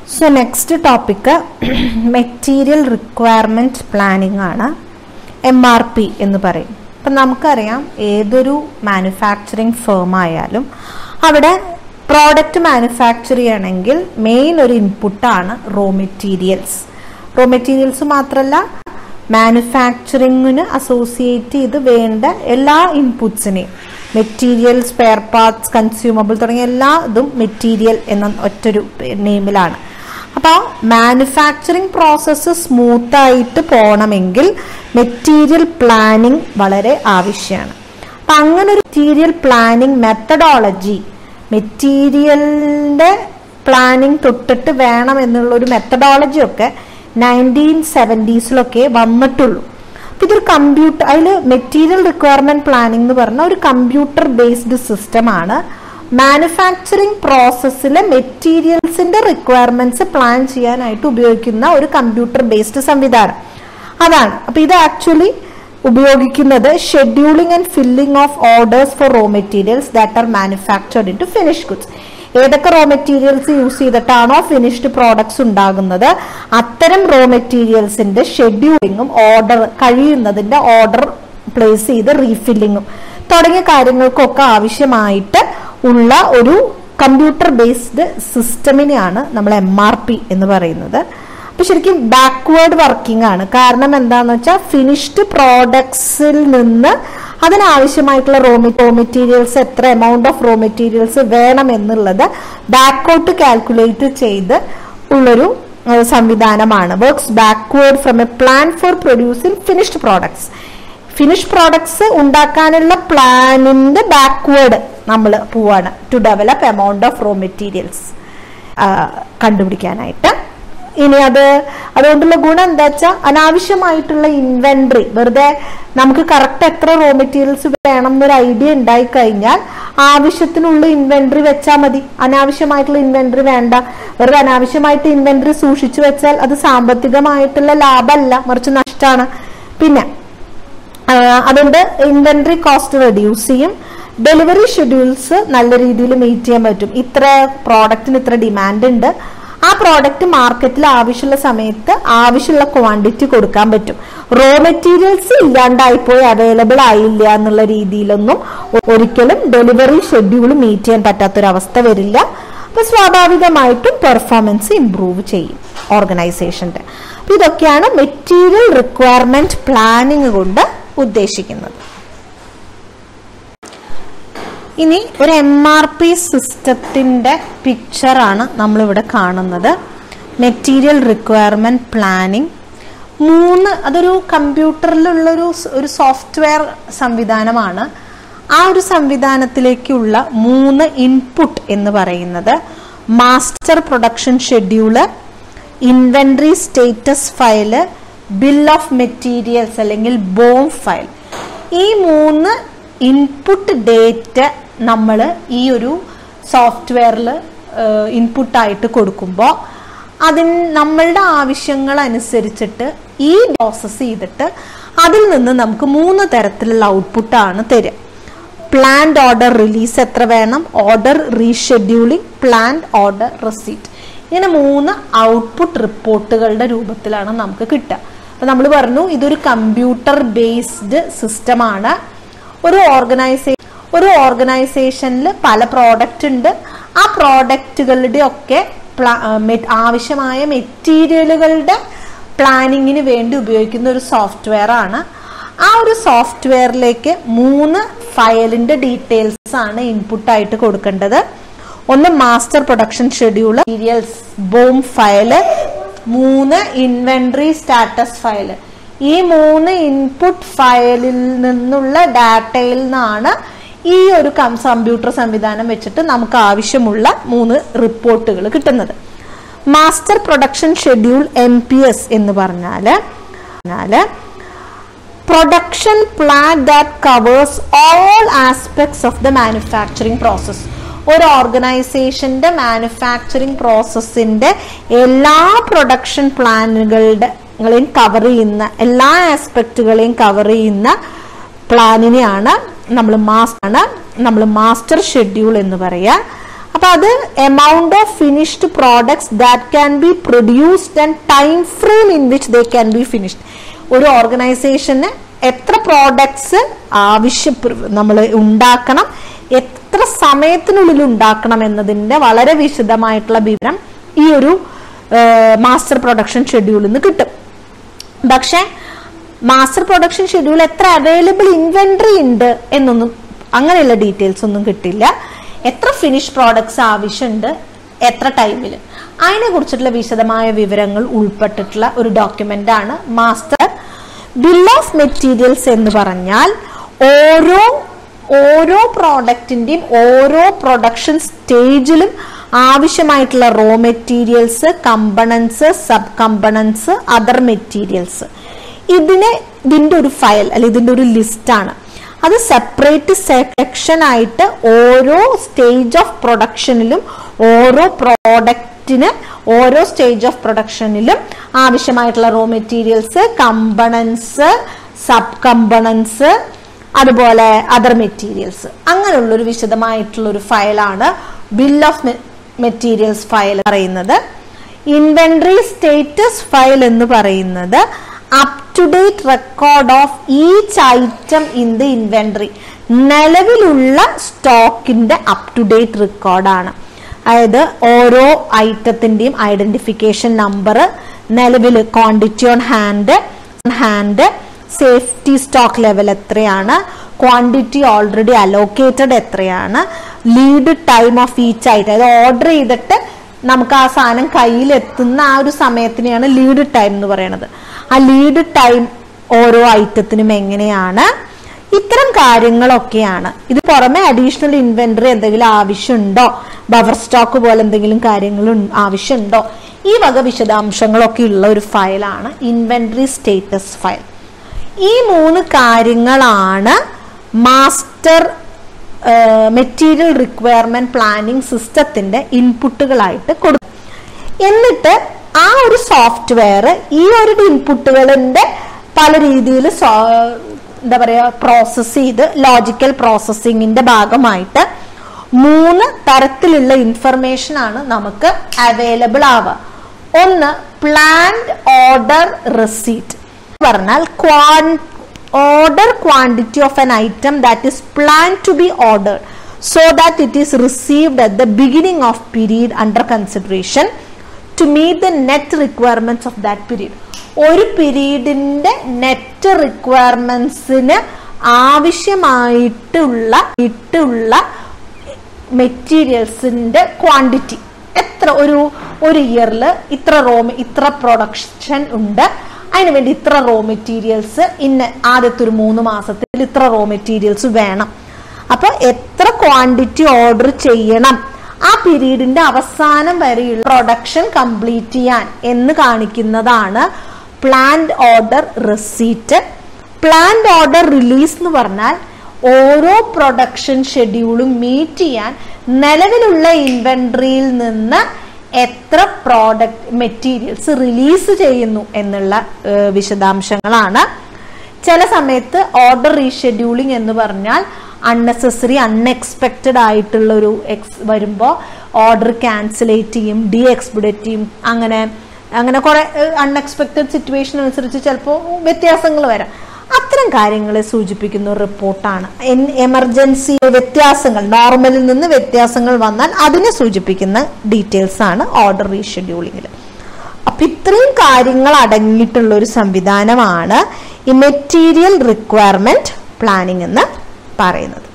so next topic material requirement planning ആണ് M R P എന്ന് പറയും അപ്പം നമുക്കറിയാം ഏതൊരു മാനുഫാക്ചറിങ് ഫേം ആയാലും അവിടെ പ്രോഡക്റ്റ് മാനുഫാക്ചർ ചെയ്യണമെങ്കിൽ മെയിൻ ഒരു ഇൻപുട്ടാണ് റോ മെറ്റീരിയൽസ് റോ മെറ്റീരിയൽസ് മാത്രമല്ല മാനുഫാക്ചറിങ്ങിന് അസോസിയേറ്റ് ചെയ്ത് വേണ്ട എല്ലാ ഇൻപുട്സിനെയും മെറ്റീരിയൽ സ്പെയർ പാർട്സ് കൺസ്യൂമബിൾ തുടങ്ങിയ എല്ലാ ഇതും മെറ്റീരിയൽ എന്ന ഒറ്റൊരു നെയിമിലാണ് അപ്പോൾ മാനുഫാക്ചറിങ് പ്രോസസ്സ് സ്മൂത്തായിട്ട് പോകണമെങ്കിൽ മെറ്റീരിയൽ പ്ലാനിങ് വളരെ ആവശ്യമാണ് അപ്പം അങ്ങനെ ഒരു മെറ്റീരിയൽ പ്ലാനിങ് മെത്തഡോളജി മെറ്റീരിയലിൻ്റെ പ്ലാനിങ് തൊട്ടിട്ട് വേണം എന്നുള്ള ഒരു മെത്തഡോളജി ഒക്കെ നയൻറ്റീൻ സെവൻറ്റീസിലൊക്കെ വന്നിട്ടുള്ളൂ അപ്പം ഇതൊരു കമ്പ്യൂട്ടർ അതിൽ മെറ്റീരിയൽ റിക്വയർമെന്റ് പ്ലാനിംഗ് എന്ന് പറഞ്ഞ ഒരു കമ്പ്യൂട്ടർ ബേസ്ഡ് സിസ്റ്റമാണ് മാനുഫാക്ചറിങ് പ്രോസസ്സിലെ മെറ്റീരിയൽസിന്റെ റിക്വയർമെന്റ്സ് പ്ലാൻ ചെയ്യാനായിട്ട് ഉപയോഗിക്കുന്ന ഒരു കമ്പ്യൂട്ടർ ബേസ്ഡ് സംവിധാനം അതാണ് അപ്പൊ ഇത് ആക്ച്വലി ഉപയോഗിക്കുന്നത് scheduling and filling of orders for raw materials that are manufactured into finish goods ഏതൊക്കെ റോ മെറ്റീരിയൽസ് യൂസ് ചെയ്തിട്ടാണോ ഫിനിഷ്ഡ് പ്രോഡക്ട്സ് ഉണ്ടാകുന്നത് അത്തരം റോ മെറ്റീരിയൽസിന്റെ ഷെഡ്യൂളിങ്ങും ഓർഡർ കഴിയുന്നതിന്റെ ഓർഡർ പ്ലേസ് ചെയ്ത് റീഫില്ലിങ്ങും തുടങ്ങിയ കാര്യങ്ങൾക്കൊക്കെ ആവശ്യമായിട്ട് ഉള്ള ഒരു കമ്പ്യൂട്ടർ ബേസ്ഡ് സിസ്റ്റമിനെയാണ് നമ്മൾ എം ആർ പി എന്ന് പറയുന്നത് അപ്പൊ ശരിക്കും ബാക്ക്വേർഡ് വർക്കിംഗ് ആണ് കാരണം എന്താന്ന് വെച്ചാൽ ഫിനിഷ്ഡ് പ്രോഡക്ട്സിൽ നിന്ന് അതിനാവശ്യമായിട്ടുള്ള റോ റോ മെറ്റീരിയൽസ് എത്ര എമൗണ്ട് ഓഫ് റോ മെറ്റീരിയൽസ് വേണം എന്നുള്ളത് ബാക്കൗട്ട് കാൽക്കുലേറ്റ് ചെയ്ത് ഉള്ളൊരു സംവിധാനമാണ് works backward from a plan for producing finished products finish products ഉണ്ടാക്കാനുള്ള പ്ലാനിന്റെ ബാക്ക്വേർഡ് നമ്മൾ പോവാണ് to develop amount of raw materials കണ്ടുപിടിക്കാനായിട്ട് ഇനി അത് അതുകൊണ്ടുള്ള ഗുണം എന്താ വെച്ചാൽ അനാവശ്യമായിട്ടുള്ള ഇൻവെന്ററി വെറുതെ നമുക്ക് കറക്റ്റ് എത്ര റോ മെറ്റീരിയൽസ് വേണം എന്നൊരു ഐഡിയ ഉണ്ടായി കഴിഞ്ഞാൽ ആവശ്യത്തിനുള്ള ഇൻവെന്ററി വെച്ചാൽ മതി അനാവശ്യമായിട്ടുള്ള ഇൻവെന്ററി വേണ്ട വെറുതെ അനാവശ്യമായിട്ട് ഇൻവെന്ററി സൂക്ഷിച്ചു വെച്ചാൽ അത് സാമ്പത്തികമായിട്ടുള്ള ലാഭമല്ല മറിച്ച് നഷ്ടമാണ് പിന്നെ അതുകൊണ്ട് ഇൻവെന്ററി കോസ്റ്റ് റെഡ്യൂസ് ചെയ്യും ഡെലിവറി ഷെഡ്യൂൾസ് നല്ല രീതിയിൽ മീറ്റ് ചെയ്യാൻ പറ്റും ഇത്ര പ്രോഡക്റ്റിന് ഇത്ര ഡിമാൻഡ് ഉണ്ട് ആ പ്രോഡക്റ്റ് മാർക്കറ്റിൽ ആവശ്യമുള്ള സമയത്ത് ആവശ്യമുള്ള ക്വാണ്ടിറ്റി കൊടുക്കാൻ പറ്റും റോ മെറ്റീരിയൽസ് ഇല്ലാണ്ടായിപ്പോയി അവൈലബിൾ ആയില്ല എന്നുള്ള രീതിയിലൊന്നും ഒരിക്കലും ഡെലിവറി ഷെഡ്യൂൾ മീറ്റ് ചെയ്യാൻ പറ്റാത്തൊരവസ്ഥ വരില്ല അപ്പൊ സ്വാഭാവികമായിട്ടും പെർഫോമൻസ് ഇംപ്രൂവ് ചെയ്യും ഓർഗനൈസേഷന്റെ അപ്പൊ ഇതൊക്കെയാണ് മെറ്റീരിയൽ റിക്വയർമെന്റ് പ്ലാനിങ് കൊണ്ട് ഉദ്ദേശിക്കുന്നത് ഇനി ഒരു എം ആർ പി സിസ്റ്റത്തിന്റെ പിക്ചറാണ് നമ്മളിവിടെ കാണുന്നത് മെറ്റീരിയൽ റിക്വയർമെന്റ് പ്ലാനിങ് മൂന്ന് അതൊരു കമ്പ്യൂട്ടറിലുള്ളൊരു ഒരു സോഫ്റ്റ്വെയർ സംവിധാനമാണ് ആ ഒരു സംവിധാനത്തിലേക്കുള്ള മൂന്ന് ഇൻപുട്ട് എന്ന് പറയുന്നത് master production schedule inventory status file bill of materials അല്ലെങ്കിൽ ബോം ഫയൽ ഈ മൂന്ന് ഇൻപുട്ട് ഡേറ്റ നമ്മൾ ഈ ഒരു സോഫ്റ്റ്വെയറിൽ ഇൻപുട്ടായിട്ട് കൊടുക്കുമ്പോൾ അതിന് നമ്മളുടെ ആവശ്യങ്ങൾ അനുസരിച്ചിട്ട് ഈ പ്രോസസ്സ് ചെയ്തിട്ട് അതിൽ നിന്ന് നമുക്ക് മൂന്ന് തരത്തിലുള്ള ഔട്ട്പുട്ടാണ് തരിക പ്ലാൻഡ് ഓർഡർ റിലീസ് എത്ര വേണം order rescheduling planned order receipt ഇങ്ങനെ മൂന്ന് ഔട്ട്പുട്ട് റിപ്പോർട്ടുകളുടെ രൂപത്തിലാണ് നമുക്ക് കിട്ടുക അപ്പൊ നമ്മൾ പറഞ്ഞു ഇതൊരു കമ്പ്യൂട്ടർ ബേസ്ഡ് സിസ്റ്റമാണ് ഒരു ഓർഗനൈസേഷൻ ഒരു ഓർഗനൈസേഷനിൽ പല പ്രോഡക്റ്റ് ഉണ്ട് ആ പ്രോഡക്റ്റുകളുടെ ഒക്കെ ആവശ്യമായ മെറ്റീരിയലുകളുടെ പ്ലാനിങ്ങിന് വേണ്ടി ഉപയോഗിക്കുന്ന ഒരു സോഫ്റ്റ്വെയർ ആണ് ആ ഒരു സോഫ്റ്റ്വെയറിലേക്ക് മൂന്ന് ഫയലിന്റെ ഡീറ്റെയിൽസ് ആണ് ഇൻപുട്ടായിട്ട് കൊടുക്കേണ്ടത് ഒന്ന് master production schedule materials BOM file മൂന്ന് ഇൻവെന്ററി സ്റ്റാറ്റസ് ഫയല് ഈ മൂന്ന് ഇൻപുട്ട് ഫയലിൽ നിന്നുള്ള ഡാറ്റയിൽ നിന്നാണ് ഈ ഒരു കമ്പ്യൂട്ടർ സംവിധാനം വെച്ചിട്ട് നമുക്ക് ആവശ്യമുള്ള മൂന്ന് റിപ്പോർട്ടുകൾ കിട്ടുന്നത് master production schedule M P S എന്ന് പറഞ്ഞാല് production plan that covers all aspects of the manufacturing process ഒരു ഓർഗനൈസേഷന്റെ മാനുഫാക്ചറിങ് പ്രോസസ്സിന്റെ എല്ലാ പ്രൊഡക്ഷൻ പ്ലാനുകളുടെ കവർ ചെയ്യുന്ന എല്ലാ ആസ്പെക്റ്റുകളെയും കവർ ചെയ്യുന്ന പ്ലാനിനെയാണ് നമ്മൾ മാസ് ആണ് നമ്മൾ മാസ്റ്റർ ഷെഡ്യൂൾ എന്ന് പറയുക അപ്പൊ അത് amount of finished products that can be produced and time frame in which they can be finished ഒരു ഓർഗനൈസേഷന് എത്ര പ്രോഡക്ട്സ് ആവശ്യം നമ്മൾ ഉണ്ടാക്കണം എത്ര സമയത്തിനുള്ളിൽ ഉണ്ടാക്കണം എന്നതിന്റെ വളരെ വിശദമായിട്ടുള്ള വിവരം ഈ ഒരു മാസ്റ്റർ പ്രൊഡക്ഷൻ ഷെഡ്യൂളിൽ നിന്ന് കിട്ടും പക്ഷെ മാസ്റ്റർ പ്രൊഡക്ഷൻ ഷെഡ്യൂൾ എത്ര അവൈലബിൾ ഇൻവെന്ററി ഉണ്ട് എന്നൊന്നും അങ്ങനെയുള്ള ഡീറ്റെയിൽസ് ഒന്നും കിട്ടില്ല എത്ര ഫിനിഷ് പ്രോഡക്ട്സ് ആവശ്യമുണ്ട് എത്ര ടൈമിൽ അതിനെ കുറിച്ചിട്ടുള്ള വിശദമായ വിവരങ്ങൾ ഉൾപ്പെട്ടിട്ടുള്ള ഒരു ഡോക്യുമെന്റ് ആണ് മാസ്റ്റർ ബിൽ ഓഫ് മെറ്റീരിയൽസ് എന്ന് പറഞ്ഞാൽ ഓരോ ഓരോ പ്രോഡക്റ്റിന്റെയും ഓരോ പ്രൊഡക്ഷൻ സ്റ്റേജിലും ആവശ്യമായിട്ടുള്ള raw materials components sub components other materials ഇതിനെ ഇതിന്റെ ഒരു ഫയൽ അല്ലെ ഇതിന്റെ ഒരു ലിസ്റ്റ് ആണ് അത് സെപ്പറേറ്റ് സെക്ഷൻ ആയിട്ട് ഓരോ സ്റ്റേജ് ഓഫ് പ്രൊഡക്ഷനിലും ഓരോ പ്രോഡക്റ്റിന് ഓരോ സ്റ്റേജ് ഓഫ് പ്രൊഡക്ഷനിലും ആവശ്യമായിട്ടുള്ള raw materials components sub components അതുപോലെ അതർ മെറ്റീരിയൽസ് അങ്ങനെയുള്ള ഒരു വിശദമായിട്ടുള്ള ഒരു ഫയലാണ് ബിൽ ഓഫ് മെറ്റീരിയൽസ് ഫയൽ പറയുന്നത് ഇൻവെന്ററി സ്റ്റേറ്റസ് ഫയൽ എന്ന് പറയുന്നത് up to date record of each item in the inventory നിലവിലുള്ള സ്റ്റോക്കിന്റെ അപ് ടു ഡേറ്റ് റെക്കോർഡാണ് അതായത് ഓരോ ഐറ്റത്തിന്റെയും ഐഡന്റിഫിക്കേഷൻ നമ്പർ നിലവിൽ quantity on hand hand safety stock level എത്രയാണ് ക്വാണ്ടിറ്റി ഓൾറെഡി അലോക്കേറ്റഡ് എത്രയാണ് ലീഡ് ടൈം ഓഫ് ഈച്ച് ആയിട്ട് അതായത് ഓർഡർ ചെയ്തിട്ട് നമുക്ക് ആ സാധനം കയ്യിൽ എത്തുന്ന ആ ഒരു സമയത്തിനെയാണ് ലീഡ് ടൈം എന്ന് പറയുന്നത് ആ ലീഡ് ടൈം ഓരോ ഐറ്റത്തിനും എങ്ങനെയാണ് ഇത്തരം കാര്യങ്ങളൊക്കെയാണ് ഇത് പുറമെ അഡീഷണൽ ഇൻവെന്ററി എന്തെങ്കിലും ആവശ്യമുണ്ടോ ബവർ സ്റ്റോക്ക് പോലെ എന്തെങ്കിലും കാര്യങ്ങൾ ആവശ്യമുണ്ടോ ഈ വക വിശദാംശങ്ങളൊക്കെ ഉള്ള ഒരു ഫയലാണ് ഇൻവെന്ററി സ്റ്റേറ്റസ് ഫയൽ ഈ മൂന്ന് കാര്യങ്ങളാണ് മാസ്റ്റർ മെറ്റീരിയൽ റിക്വയർമെന്റ് പ്ലാനിംഗ് സിസ്റ്റത്തിന്റെ ഇൻപുട്ടുകളായിട്ട് കൊടുക്കും എന്നിട്ട് ആ ഒരു സോഫ്റ്റ്വെയർ ഈ ഒരു ഇൻപുട്ടുകളിന്റെ പല രീതിയിൽ എന്താ പറയുക പ്രോസസ് ചെയ്ത് ലോജിക്കൽ പ്രോസസ്സിങ്ങിന്റെ ഭാഗമായിട്ട് മൂന്ന് തരത്തിലുള്ള ഇൻഫർമേഷൻ ആണ് നമുക്ക് അവൈലബിൾ ആവുക ഒന്ന് പ്ലാൻഡ് ഓർഡർ റെസീറ്റ് പറഞ്ഞാൽ ക്വാൻ order quantity of an item that is plan to be ordered so that it is received at the beginning of period under consideration to meet the net requirements of that period ഒരു പീരീഡിന്റെ net റിക്വയർമെന്റ്സിന് ആവശ്യമായിട്ടുള്ള ഇട്ടുള്ള മെറ്റീരിയൽസിന്റെ quantity എത്ര ഒരു ഒരു ഇയറിൽ ഇത്ര raw ഇത്ര production ഉണ്ട് അതിന് വേണ്ടി ഇത്ര റോ മെറ്റീരിയൽസ് ഇന്ന ആദ്യത്തെ ഒരു മൂന്ന് മാസത്തിൽ ഇത്ര റോ മെറ്റീരിയൽസ് വേണം അപ്പൊ എത്ര ക്വാണ്ടിറ്റി ഓർഡർ ചെയ്യണം ആ പീരീഡിന്റെ അവസാനം വരെയുള്ള പ്രൊഡക്ഷൻ കംപ്ലീറ്റ് ചെയ്യാൻ എന്ന് കാണിക്കുന്നതാണ് planned order receipt planned order release എന്ന് പറഞ്ഞാൽ ഓരോ പ്രൊഡക്ഷൻ ഷെഡ്യൂളും മീറ്റ് ചെയ്യാൻ നിലവിലുള്ള ഇൻവെന്ററിയിൽ നിന്ന് എത്ര പ്രോഡക്റ്റ് മെറ്റീരിയൽസ് റിലീസ് ചെയ്യുന്നു എന്നുള്ള വിശദാംശങ്ങളാണ് ചില സമയത്ത് ഓർഡർ റീഷെഡ്യൂളിംഗ് എന്ന് പറഞ്ഞാൽ അൺനെസസറി അൺഎക്സ്പെക്റ്റഡ് ആയിട്ടുള്ള ഒരു എക്സ് വരുമ്പോൾ ഓർഡർ ക്യാൻസലേറ്റ് ചെയ്യും ഡി എക്സ്പിഡേറ്റ് ചെയ്യും അങ്ങനെ അങ്ങനെ കുറെ അൺഎക്സ്പെക്റ്റഡ് സിറ്റുവേഷൻ അനുസരിച്ച് ചിലപ്പോൾ വ്യത്യാസങ്ങൾ വരാം അത്തരം കാര്യങ്ങളെ സൂചിപ്പിക്കുന്ന ഒരു റിപ്പോർട്ടാണ് എമർജൻസി വ്യത്യാസങ്ങൾ നോർമലിൽ നിന്ന് വ്യത്യാസങ്ങൾ വന്നാൽ അതിനെ സൂചിപ്പിക്കുന്ന ഡീറ്റെയിൽസ് ആണ് ഓർഡർ റീഷെഡ്യൂളിങ്ങിൽ അപ്പൊ ഇത്രയും കാര്യങ്ങൾ അടങ്ങിയിട്ടുള്ള ഒരു സംവിധാനമാണ് ഈ മെറ്റീരിയൽ റിക്വയർമെന്റ് പ്ലാനിംഗ് എന്ന് പറയുന്നത്